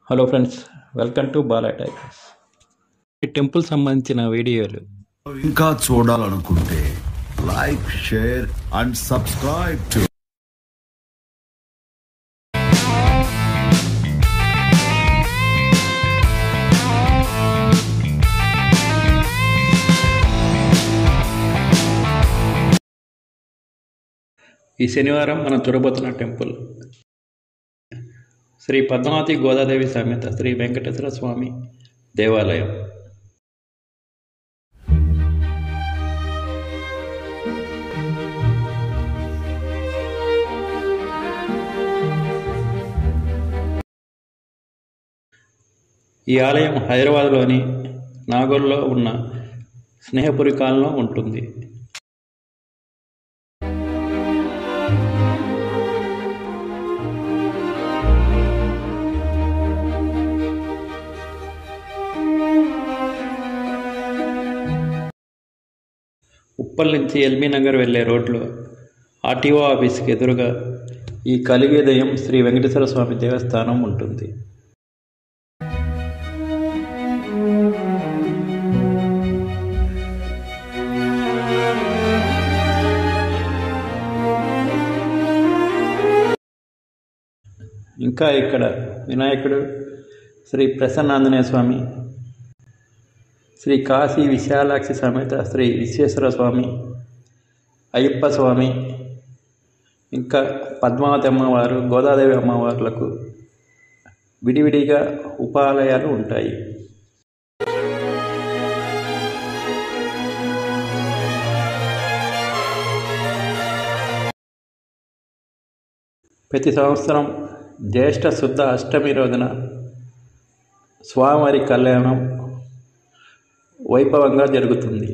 hello friends welcome to Bala tigers ఈ temple సంబంధించిన వీడియోలు ఇంకా చూడాలనుకుంటే like share and subscribe to ఈ శనివారం మనం చూడబోతున్న టెంపుల్ శ్రీ పద్మావతి గోదాదేవి సమేత శ్రీ వెంకటేశ్వర స్వామి దేవాలయం ఈ ఆలయం హైదరాబాద్లోని నాగోల్లో ఉన్న స్నేహపురి కాలంలో ఉంటుంది ఉప్పల్ నుంచి ఎల్బీ నగర్ వెళ్ళే రోడ్లో ఆర్టీఓ ఆఫీస్కి ఎదురుగా ఈ కలిగేదయం శ్రీ వెంకటేశ్వర స్వామి దేవస్థానం ఉంటుంది ఇంకా ఇక్కడ వినాయకుడు శ్రీ ప్రసన్నాంజనేయ స్వామి శ్రీ కాశీ విశాలాక్షి సమేత శ్రీ విశ్వేశ్వర స్వామి అయ్యప్ప స్వామి ఇంకా పద్మావతి అమ్మవారు గోదాదేవి అమ్మవార్లకు విడివిడిగా ఉపాలయాలు ఉంటాయి ప్రతి సంవత్సరం జ్యేష్ఠ శుద్ధ అష్టమి రోజున స్వామివారి కళ్యాణం వైభవంగా జరుగుతుంది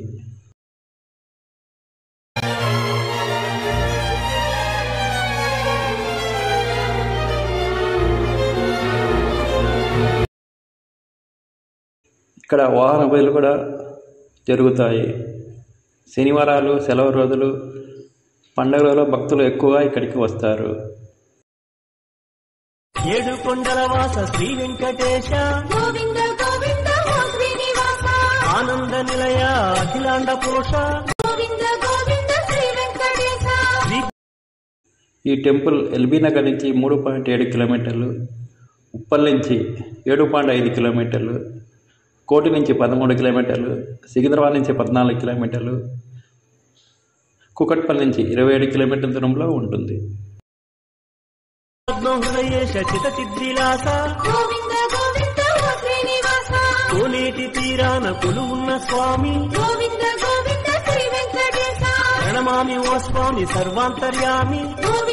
ఇక్కడ వాహన బదులు కూడా జరుగుతాయి శనివారాలు సెలవు రోజులు పండుగలలో భక్తులు ఎక్కువగా ఇక్కడికి వస్తారు ఏడు కొండల వాస శ్రీ వెంకటేశ గోవింద గోవింద ఓ శ్రీనివాస ఆనంద నిలయ అఖిలాండ పోష గోవింద గోవింద శ్రీ వెంకటేశ శ్రీ ఈ టెంపుల్ ఎల్బీ నగర్ నుంచి మూడు పాయింట్ ఏడు కిలోమీటర్లు ఉప్పల్ నుంచి ఏడు పాయింట్ ఐదు కిలోమీటర్లు కోటి నుంచి పదమూడు కిలోమీటర్లు సికింద్రాబాద్ నుంచి పద్నాలుగు కిలోమీటర్లు కుకట్పల్లి నుంచి ఇరవై ఏడు కిలోమీటర్ల దూరంలో ఉంటుంది పద్మహృదయేశ చిత చిద్విలాస గోవింద గోవింద ఓ శ్రీనివాస కోనేటి తీరాన కొలువున్న స్వామి గోవింద గోవింద శ్రీ వెంకటేశ ప్రణమామి ఓ స్వామి సర్వాంతర్యామి గోవింద